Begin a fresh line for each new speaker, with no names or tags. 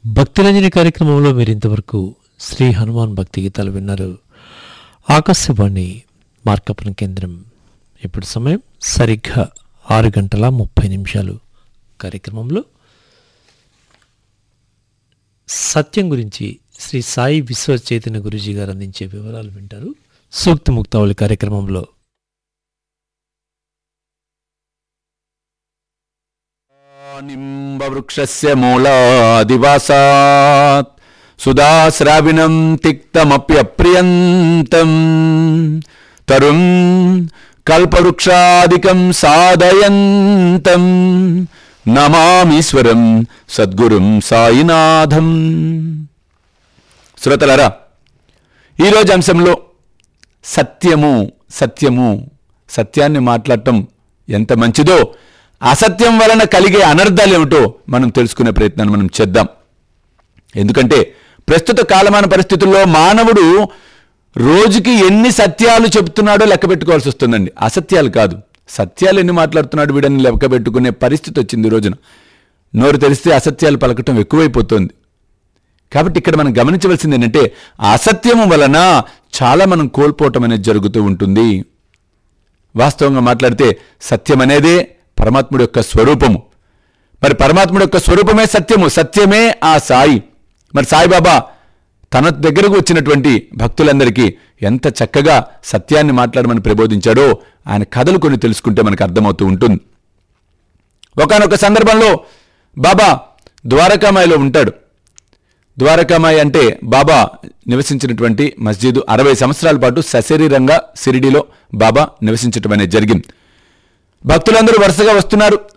భక్తిరంజని కార్యక్రమంలో మీరు ఇంతవరకు శ్రీ హనుమాన్ భక్తి గీతాలు విన్నారు ఆకాశవాణి మార్కపురం కేంద్రం ఇప్పుడు సమయం సరిగ్గా ఆరు గంటల ముప్పై నిమిషాలు కార్యక్రమంలో సత్యం గురించి శ్రీ సాయి విశ్వ చైతన్య గురుజీ గారు అందించే వివరాలు వింటారు సూక్తి ముక్తావళి కార్యక్రమంలో
నింబవృక్షస్య మూలాదివాసాత్ సుధాశ్రావిణం తిక్తమప్యప్రియంతం తరుం కల్పవృక్షాదికం సాధయంతం నమామీశ్వరం సద్గురుం సాయినాథం శ్రోతలరా ఈరోజు అంశంలో సత్యము సత్యము సత్యాన్ని మాట్లాడటం ఎంత మంచిదో అసత్యం వలన కలిగే అనర్థాలు ఏమిటో మనం తెలుసుకునే ప్రయత్నాన్ని మనం చేద్దాం ఎందుకంటే ప్రస్తుత కాలమాన పరిస్థితుల్లో మానవుడు రోజుకి ఎన్ని సత్యాలు చెప్తున్నాడో లెక్క పెట్టుకోవాల్సి వస్తుందండి అసత్యాలు కాదు సత్యాలు ఎన్ని మాట్లాడుతున్నాడు వీడని లెక్క పెట్టుకునే పరిస్థితి వచ్చింది ఈ రోజున నోరు తెరిస్తే అసత్యాలు పలకటం ఎక్కువైపోతుంది కాబట్టి ఇక్కడ మనం గమనించవలసింది ఏంటంటే అసత్యము వలన చాలా మనం కోల్పోవటం అనేది జరుగుతూ ఉంటుంది వాస్తవంగా మాట్లాడితే సత్యం అనేదే పరమాత్ముడి యొక్క స్వరూపము మరి పరమాత్ముడి యొక్క స్వరూపమే సత్యము సత్యమే ఆ సాయి మరి సాయిబాబా తన దగ్గరకు వచ్చినటువంటి భక్తులందరికీ ఎంత చక్కగా సత్యాన్ని మాట్లాడమని ప్రబోధించాడో ఆయన కథలు కొన్ని తెలుసుకుంటే మనకు అర్థమవుతూ ఉంటుంది ఒకానొక సందర్భంలో బాబా ద్వారకామాయిలో ఉంటాడు ద్వారకామాయి అంటే బాబా నివసించినటువంటి మస్జిద్ అరవై సంవత్సరాల పాటు సశరీరంగా సిరిడిలో బాబా నివసించటం అనేది జరిగింది భక్తులందరూ వరుసగా వస్తున్నారు